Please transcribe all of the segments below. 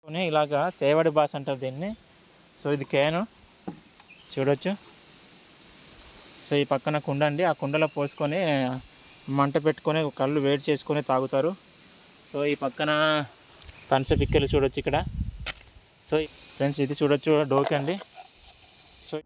కొని ఇలాగా చేవడి బాస్ అంటారు దీన్ని సో ఇది కేను చూడొచ్చు సో ఈ పక్కన కుండ అండి ఆ కుండలో పోసుకొని మంట పెట్టుకొని కళ్ళు వేడి చేసుకొని తాగుతారు సో ఈ పక్కన పనస పిక్కలు చూడొచ్చు ఇక్కడ సో ఫ్రెండ్స్ ఇది చూడొచ్చు డోకి అండి సో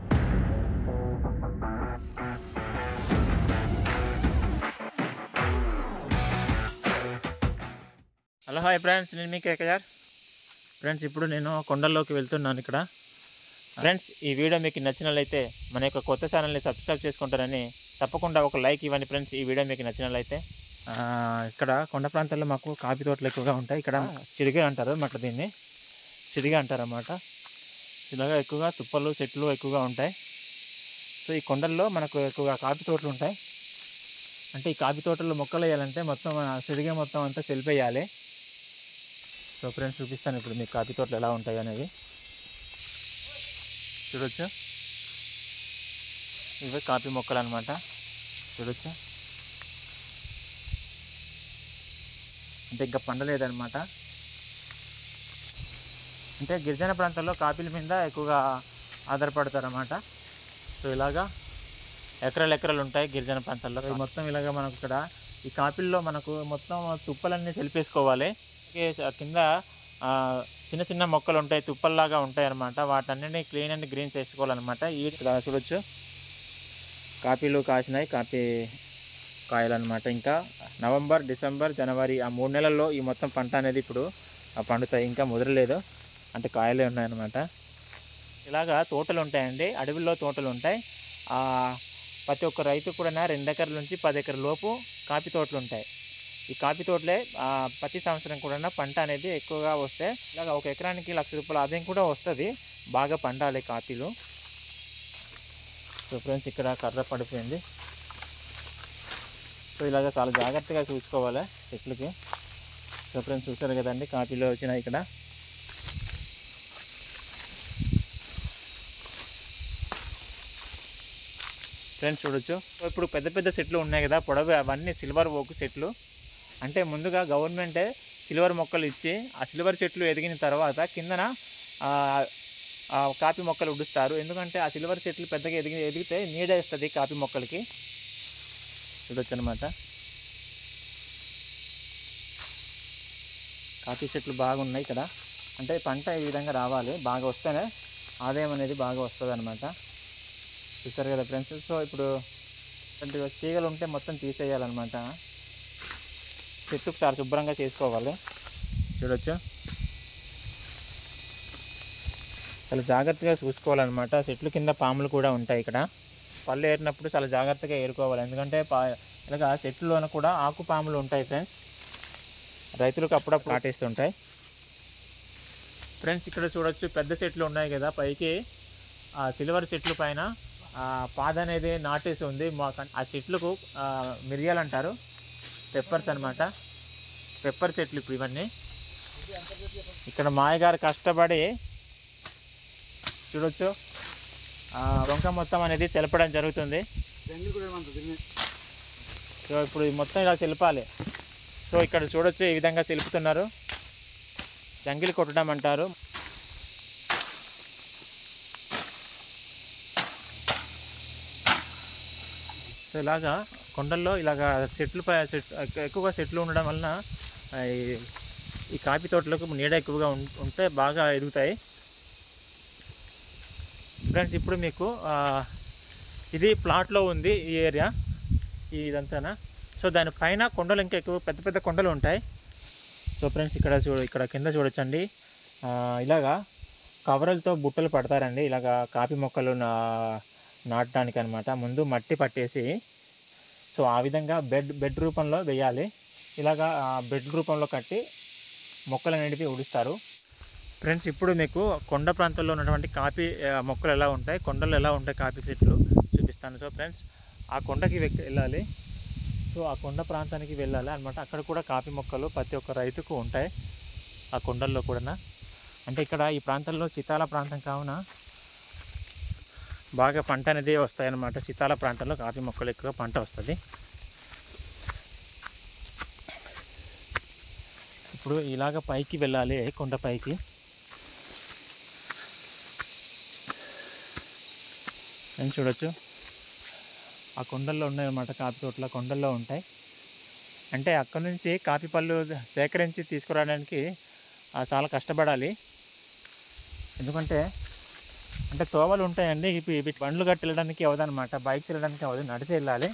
హలో హాయ్ ఫ్రెండ్స్ నేను మీ కేకేఆర్ ఫ్రెండ్స్ ఇప్పుడు నేను కొండల్లోకి వెళ్తున్నాను ఇక్కడ ఫ్రెండ్స్ ఈ వీడియో మీకు నచ్చినట్లయితే మన యొక్క కొత్త ఛానల్ని సబ్స్క్రైబ్ చేసుకుంటారని తప్పకుండా ఒక లైక్ ఇవ్వండి ఫ్రెండ్స్ ఈ వీడియో మీకు నచ్చినట్లయితే ఆ, ఇక్కడ కొండ ప్రాంతాల్లో మాకు కాఫీ తోటలు ఎక్కువగా ఉంటాయి ఇక్కడ చిడిగే అంటారు మాట దీన్ని చిడిగే అంటారు అన్నమాట ఇలాగా ఎక్కువగా తుప్పలు చెట్లు ఎక్కువగా ఉంటాయి సో ఈ కొండల్లో మనకు ఎక్కువగా కాఫీ తోటలు ఉంటాయి అంటే ఈ కాఫీ తోటల్లో మొక్కలు వేయాలంటే మొత్తం ఆ సిడిగే మొత్తం అంతా సెలిపేయాలి సో ఫ్రెండ్స్ చూపిస్తాను ఇప్పుడు మీకు కాఫీ తోటలు ఎలా ఉంటాయి అనేది చూడొచ్చు ఇవే కాఫీ మొక్కలు అనమాట చూడొచ్చు అంటే ఇంకా పండలేదన్నమాట అంటే గిరిజన ప్రాంతాల్లో కాఫీల మీద ఎక్కువగా ఆధారపడతారన్నమాట సో ఇలాగా ఎకరాలు ఎకరాలు ఉంటాయి గిరిజన ప్రాంతాల్లో ఇది మొత్తం ఇలాగ మనకు ఇక్కడ ఈ కాపీల్లో మనకు మొత్తం తుప్పలన్నీ సెలిపేసుకోవాలి అలాగే కింద ఆ, చిన్న చిన్న మొక్కలు ఉంటాయి తుప్పల్లాగా ఉంటాయి అన్నమాట వాటన్నిటిని క్లీన్ అండ్ గ్రీన్ చేసుకోవాలన్నమాట ఈ ఇక్కడ చూడొచ్చు కాపీలు కాసినాయి కాపీ కాయలు అనమాట ఇంకా నవంబర్ డిసెంబర్ జనవరి ఆ మూడు నెలల్లో ఈ మొత్తం పంట అనేది ఇప్పుడు ఆ పండుతాయి ఇంకా ముదరలేదు అంటే కాయలే ఉన్నాయన్నమాట ఇలాగా తోటలు ఉంటాయండి అడవుల్లో తోటలు ఉంటాయి ఆ, ప్రతి ఒక్క రైతు కూడా రెండు ఎకరాల నుంచి పది ఎకరాల లోపు కాఫీ తోటలు ఉంటాయి ఈ కాఫీ తోటలే ఆ, ప్రతి సంవత్సరం కూడా పంట అనేది ఎక్కువగా వస్తే ఇలాగ ఒక ఎకరానికి లక్ష రూపాయల ఆదాయం కూడా వస్తుంది బాగా పండాలి కాఫీలు సో ఫ్రెండ్స్ ఇక్కడ కర్ర పడిపోయింది సో ఇలాగ చాలా జాగ్రత్తగా చూసుకోవాలి చెట్లకి సో ఫ్రెండ్స్ చూసారు కదండి కాఫీలో వచ్చినాయి ఇక్కడ ఫ్రెండ్స్ చూడొచ్చు సో ఇప్పుడు పెద్ద పెద్ద చెట్లు ఉన్నాయి కదా పొడవు అవన్నీ సిల్వర్ ఓకు చెట్లు అంటే ముందుగా గవర్నమెంటే సిల్వర్ మొక్కలు ఇచ్చి ఆ సిల్వర్ చెట్లు ఎదిగిన తర్వాత కిందన ఆ, ఆ కాఫీ మొక్కలు ఉడుస్తారు ఎందుకంటే ఆ సిల్వర్ చెట్లు పెద్దగా ఎదిగి ఎదిగితే నీడ ఇస్తుంది కాఫీ మొక్కలకి చూడొచ్చు అనమాట కాఫీ చెట్లు బాగున్నాయి ఇక్కడ అంటే పంట ఈ విధంగా రావాలి బాగా వస్తేనే ఆదాయం అనేది బాగా వస్తుంది అనమాట చూస్తారు కదా ఫ్రెండ్స్ సో ఇప్పుడు ఇలాంటి తీగలు ఉంటే మొత్తం తీసేయాలన్నమాట చెట్టుకు చాలా శుభ్రంగా చేసుకోవాలి చూడొచ్చు చాలా జాగ్రత్తగా చూసుకోవాలన్నమాట చెట్లు కింద పాములు కూడా ఉంటాయి ఇక్కడ పళ్ళు ఏరినప్పుడు చాలా జాగ్రత్తగా ఏరుకోవాలి ఎందుకంటే పా ఇలాగా చెట్లలోన కూడా ఆకు పాములు ఉంటాయి ఫ్రెండ్స్ రైతులకు అప్పుడప్పుడు కాటేస్తుంటాయి ఫ్రెండ్స్ ఇక్కడ చూడొచ్చు పెద్ద చెట్లు ఉన్నాయి కదా పైకి ఆ సిల్వర్ చెట్లు పైన ఆ పాద అనేది నాటేసి ఉంది మా కన్- ఆ చెట్లకు ఆ, మిరియాలు అంటారు పెప్పర్స్ అన్నమాట పెప్పర్ చెట్లు ఇప్పుడు ఇవన్నీ ఇక్కడ మాయగారు కష్టపడి చూడొచ్చు ఆ వంక మొత్తం అనేది చెలపడం జరుగుతుంది సో ఇప్పుడు ఇది మొత్తం ఇలా చెలపాలి సో ఇక్కడ చూడొచ్చు ఈ విధంగా చెలుపుతున్నారు జంగిలి కొట్టడం అంటారు సో ఇలాగా కొండల్లో ఇలాగా చెట్లు పై చెట్లు ఎక్కువగా చెట్లు ఉండడం వలన ఆ, ఈ- ఈ కాఫీ తోటలకు నీడ ఎక్కువగా ఉం- ఉంటే బాగా ఎదుగుతాయి ఫ్రెండ్స్ ఇప్పుడు మీకు ఆ, ఇది ప్లాట్లో ఉంది ఈ ఏరియా ఈ ఇదంతానా సో దానిపైన కొండలు ఇంకా ఎక్కువ పెద్ద పెద్ద కొండలు ఉంటాయి సో ఫ్రెండ్స్ ఇక్కడ చూడ ఇక్కడ కింద చూడొచ్చండి ఆ, ఇలాగా కవరలతో బుట్టలు పడతారండి ఇలాగా కాఫీ మొక్కలు నా నాటడానికి అనమాట ముందు మట్టి పట్టేసి సో ఆ విధంగా బెడ్ బెడ్ రూపంలో వేయాలి ఇలాగా ఆ బెడ్ రూపంలో కట్టి మొక్కలు అనేటివి ఉడుస్తారు ఫ్రెండ్స్ ఇప్పుడు మీకు కొండ ప్రాంతంలో ఉన్నటువంటి కాఫీ ఆ, మొక్కలు ఎలా ఉంటాయి కొండలు ఎలా ఉంటాయి కాఫీ చెట్లు చూపిస్తాను సో ఫ్రెండ్స్ ఆ కొండకి వెక్- వెళ్ళాలి సో ఆ కొండ ప్రాంతానికి వెళ్ళాలి అనమాట అక్కడ కూడా కాఫీ మొక్కలు ప్రతి ఒక్క రైతుకు ఉంటాయి ఆ కొండల్లో కూడా అంటే ఇక్కడ ఈ ప్రాంతంలో శీతాల ప్రాంతం కావున బాగా పంట అనేది వస్తాయి అన్నమాట శీతాల ప్రాంతంలో కాఫీ మొక్కలు ఎక్కువ పంట వస్తుంది ఇప్పుడు ఇప్పుడు ఇలాగ పైకి వెళ్ళాలి కొండ పైకి అని చూడొచ్చు ఆ కొండల్లో ఉన్నాయన్నమాట కాఫీ తోటలు ఆ కొండల్లో ఉంటాయి అంటే అక్కడ నుంచి కాఫీ పళ్ళు సేకరించి తీసుకురావడానికి ఆ, చాలా కష్టపడాలి ఎందుకంటే అంటే తోవలు ఉంటాయండి ఇవి ఇవి బండ్లు కట్టి వెళ్ళడానికి అవదనమాట బైక్ వెళ్ళడానికి అవదు నడిచి వెళ్ళాలి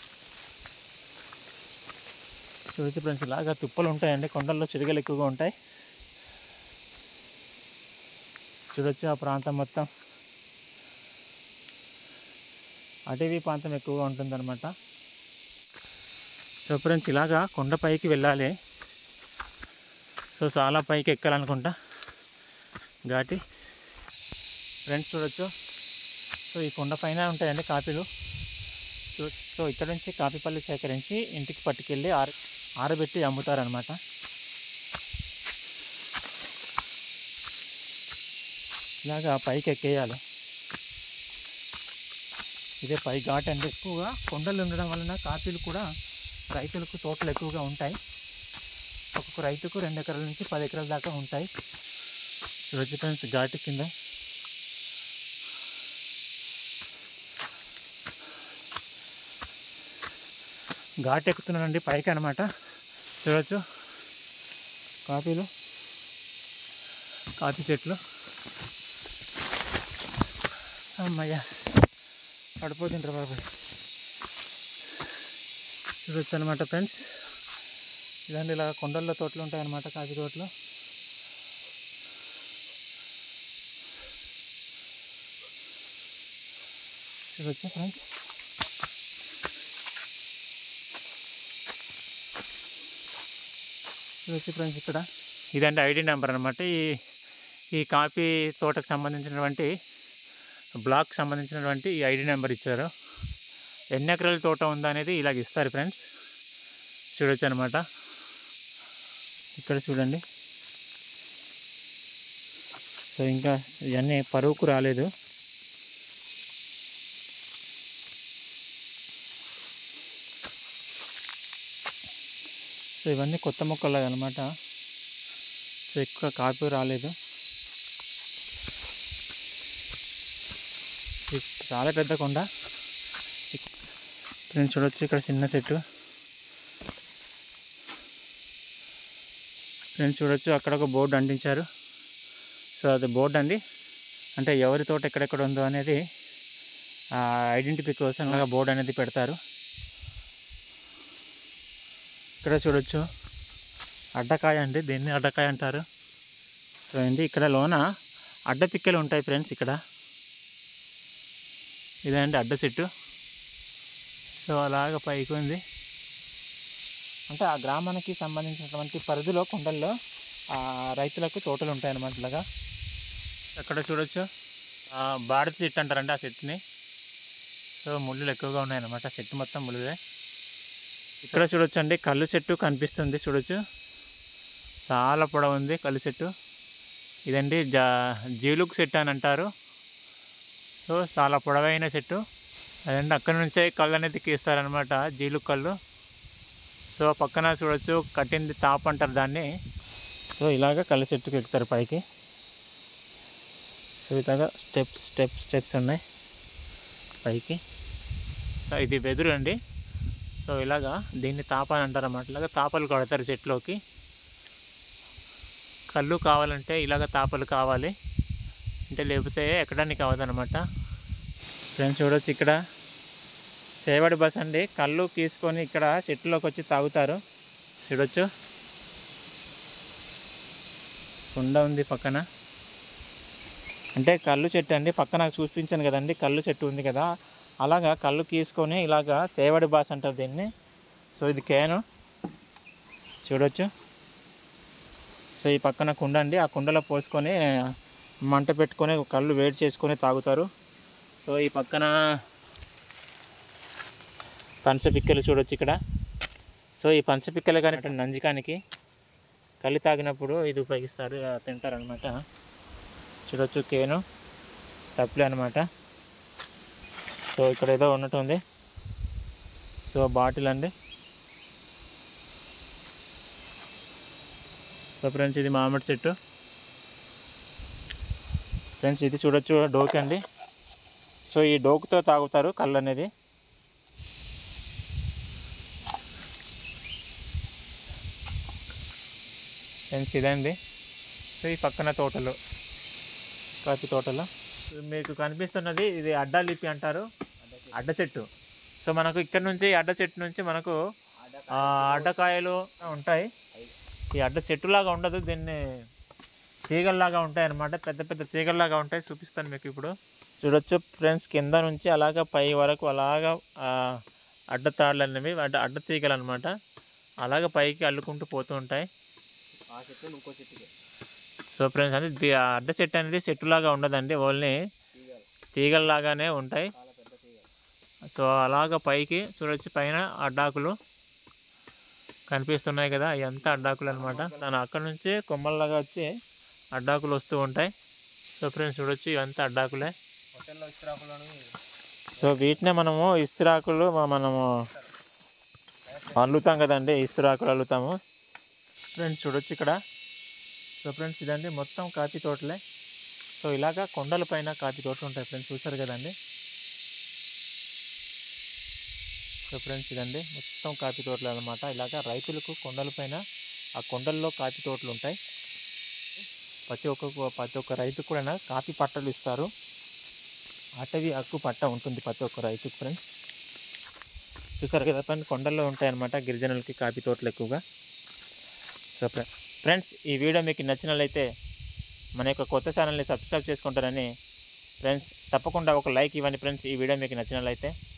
చూడొచ్చు ఫ్రెండ్స్ ఇలాగా తుప్పలు ఉంటాయండి కొండల్లో చిరుగలు ఎక్కువగా ఉంటాయి చూడొచ్చు ఆ ప్రాంతం మొత్తం అటవీ ప్రాంతం ఎక్కువగా ఉంటుందన్నమాట సో ఫ్రెండ్స్ ఇలాగా కొండపైకి వెళ్ళాలి సో చాలా పైకి ఎక్కాలనుకుంటా ఘాటి ఫ్రెండ్స్ చూడొచ్చు సో ఈ కొండ పైన ఉంటాయండి కాపీలు సో సో ఇక్కడ నుంచి కాఫీ పళ్ళు సేకరించి ఇంటికి పట్టుకెళ్ళి ఆర ఆరబెట్టి అమ్ముతారనమాట ఇలాగా పైకి ఎక్కేయాలి ఇదే పై ఘాట్ అంటే ఎక్కువగా కొండలు ఉండడం వలన కాఫీలు కూడా రైతులకు తోటలు ఎక్కువగా ఉంటాయి ఒక్కొక్క రైతుకు రెండు ఎకరాల నుంచి పది ఎకరాల దాకా ఉంటాయి చూడొచ్చు ఫ్రెండ్స్ ఘాటు కింద ఘాట్ ఎక్కుతున్నానండి పైకి అనమాట చూడొచ్చు కాఫీలు కాఫీ చెట్లు అమ్మయ్య పడిపోతుంటారు బాబు చూడొచ్చు అనమాట ఫ్రెండ్స్ ఇదండి ఇలా కొండల్లో తోటలు ఉంటాయన్నమాట కాఫీ తోటలు చూడొచ్చు ఫ్రెండ్స్ చూడొచ్చు ఫ్రెండ్స్ ఇక్కడ ఇదండి ఐడి నెంబర్ అనమాట ఈ ఈ కాఫీ తోటకు సంబంధించినటువంటి బ్లాక్ సంబంధించినటువంటి ఈ ఐడి నెంబర్ ఇచ్చారు ఎన్ని ఎకరాల తోట ఉందా అనేది ఇలాగ ఇస్తారు ఫ్రెండ్స్ చూడొచ్చు అనమాట ఇక్కడ చూడండి సో ఇంకా ఇవన్నీ పరువుకు రాలేదు సో ఇవన్నీ కొత్త మొక్కలు అనమాట సో ఎక్కువ కాపీ రాలేదు ఇది చాలా పెద్ద కొండ నేను చూడొచ్చు ఇక్కడ చిన్న చెట్టు నేను చూడొచ్చు అక్కడ ఒక బోర్డు అంటించారు సో అది బోర్డు అండి అంటే ఎవరి తోట ఎక్కడెక్కడ ఉందో అనేది ఐడెంటిఫై కోసం అలాగా బోర్డు అనేది పెడతారు ఇక్కడ చూడొచ్చు అడ్డకాయ అండి దీన్ని అడ్డకాయ అంటారు సో ఏంటి ఇక్కడ లోన అడ్డ పిక్కలు ఉంటాయి ఫ్రెండ్స్ ఇక్కడ ఇదండి అడ్డ చెట్టు సో అలాగ పైకి ఉంది అంటే ఆ గ్రామానికి సంబంధించినటువంటి పరిధిలో కొండల్లో ఆ రైతులకు తోటలు ఉంటాయి అన్నమాట ఇలాగా అక్కడ చూడొచ్చు ఆ బాడతి చెట్టు అంటారండి ఆ చెట్టుని సో ముళ్ళులు ఎక్కువగా ఉన్నాయన్నమాట చెట్టు మొత్తం ముళ్ళుదే ఇక్కడ చూడొచ్చు అండి కళ్ళు చెట్టు కనిపిస్తుంది చూడొచ్చు చాలా పొడవు ఉంది కళ్ళు చెట్టు ఇదండి జా జీలుగు చెట్టు అని అంటారు సో చాలా పొడవైన చెట్టు అదండి అక్కడ నుంచే కళ్ళు అనేది తీస్తారనమాట జీలుగు కళ్ళు సో పక్కన చూడొచ్చు కట్టింది తాప్ అంటారు దాన్ని సో ఇలాగ కళ్ళు చెట్టుకు ఎక్కుతారు పైకి సో ఇలాగా స్టెప్స్ స్టెప్స్ స్టెప్స్ ఉన్నాయి పైకి సో ఇది వెదురు అండి సో ఇలాగా దీన్ని తాప అని అంటారు అన్నమాట ఇలాగ తాపలు కొడతారు చెట్లోకి కళ్ళు కావాలంటే ఇలాగ తాపలు కావాలి అంటే లేకపోతే ఎక్కడానికి అవ్వదన్నమాట ఫ్రెండ్స్ చూడొచ్చు ఇక్కడ సేవడి బస్ అండి కళ్ళు తీసుకొని ఇక్కడ చెట్టులోకి వచ్చి తాగుతారు చూడొచ్చు కుండ ఉంది పక్కన అంటే కళ్ళు చెట్టు అండి పక్కన చూపించాను కదండి కళ్ళు చెట్టు ఉంది కదా అలాగా కళ్ళు తీసుకొని ఇలాగా చేవడి బాస్ అంటారు దీన్ని సో ఇది కేను చూడొచ్చు సో ఈ పక్కన కుండ అండి ఆ కుండలో పోసుకొని మంట పెట్టుకొని కళ్ళు వేడి చేసుకొని తాగుతారు సో ఈ పక్కన పంచపిక్కలు చూడొచ్చు ఇక్కడ సో ఈ పంచపిక్కలు కానీ నంజికానికి కళ్ళు తాగినప్పుడు ఇది ఉపయోగిస్తారు తింటారు అనమాట చూడొచ్చు కేను తప్పులే అనమాట సో ఇక్కడ ఏదో ఉన్నట్టుంది సో బాటిల్ అండి సో ఫ్రెండ్స్ ఇది మామిడి చెట్టు ఫ్రెండ్స్ ఇది చూడొచ్చు డోక్ అండి సో ఈ డోకుతో తాగుతారు కళ్ళు అనేది ఫ్రెండ్స్ ఇదండి సో ఈ పక్కన తోటలు కాఫీ తోటలు మీకు కనిపిస్తున్నది ఇది అడ్డా లిపి అంటారు అడ్డ చెట్టు సో మనకు ఇక్కడ నుంచి ఈ అడ్డ చెట్టు నుంచి మనకు ఆ, అడ్డకాయలు ఉంటాయి ఈ అడ్డ చెట్టులాగా ఉండదు దీన్ని తీగల్లాగా ఉంటాయి అన్నమాట పెద్ద పెద్ద తీగల్లాగా ఉంటాయి చూపిస్తాను మీకు ఇప్పుడు చూడొచ్చు ఫ్రెండ్స్ కింద నుంచి అలాగా పై వరకు అలాగా ఆ, అడ్డ తాళ్ళు అనేవి అడ్డ అడ్డ తీగలు అనమాట అలాగ పైకి అల్లుకుంటూ పోతూ ఉంటాయి ఆ చెట్టు ఇంకో చెట్టుకి సో ఫ్రెండ్స్ అంటే ది- ఆ అడ్డ చెట్టు అనేది చెట్టులాగా ఉండదండి ఓన్లీ తీగలు తీగల్లాగానే ఉంటాయి చాలా పెద్ద తీగలు సో అలాగ పైకి చూడొచ్చు పైన అడ్డాకులు కనిపిస్తున్నాయి కదా ఎంత అడ్డాకులు అనమాట దాని అక్కడ నుంచి కొమ్మల్లాగా వచ్చి అడ్డాకులు వస్తూ ఉంటాయి సో ఫ్రెండ్స్ చూడొచ్చు ఇవంతా అడ్డాకులే హోటల్లో ఇస్త్రాకులను సో వీటినే మనము ఇస్తిరాకులు మ- మనము అల్లుతాం కదండి ఇస్తిరాకులు అల్లుతాము ఫ్రెండ్స్ చూడొచ్చు ఇక్కడ సో ఫ్రెండ్స్ ఇదండి మొత్తం కాఫీ తోటలే సో ఇలాగా కొండల పైన కాఫీ తోటలు ఉంటాయి ఫ్రెండ్స్ చూసారు కదండి సో ఫ్రెండ్స్ ఇదండి మొత్తం కాఫీ తోటలు అనమాట ఇలాగా రైతులకు కొండల పైన ఆ కొండల్లో కాఫీ తోటలు ఉంటాయి ప్రతి ఒక్క ప్రతి ఒక్క రైతుకు కూడా కాఫీ పట్టలు ఇస్తారు అటవీ హక్కు పట్ట ఉంటుంది ప్రతి ఒక్క రైతుకు ఫ్రెండ్స్ చూసారు కదా ఫ్రెండ్స్ కొండల్లో ఉంటాయన్నమాట గిరిజనులకి కాఫీ తోటలు ఎక్కువగా సో ఫ్రె- ఫ్రెండ్స్ ఈ వీడియో మీకు నచ్చినట్లయితే మన యొక్క కొత్త ఛానల్ని సబ్స్క్రైబ్ చేసుకుంటారని ఫ్రెండ్స్ తప్పకుండా ఒక లైక్ ఇవ్వండి ఫ్రెండ్స్ ఈ వీడియో మీకు నచ్చినట్లయితే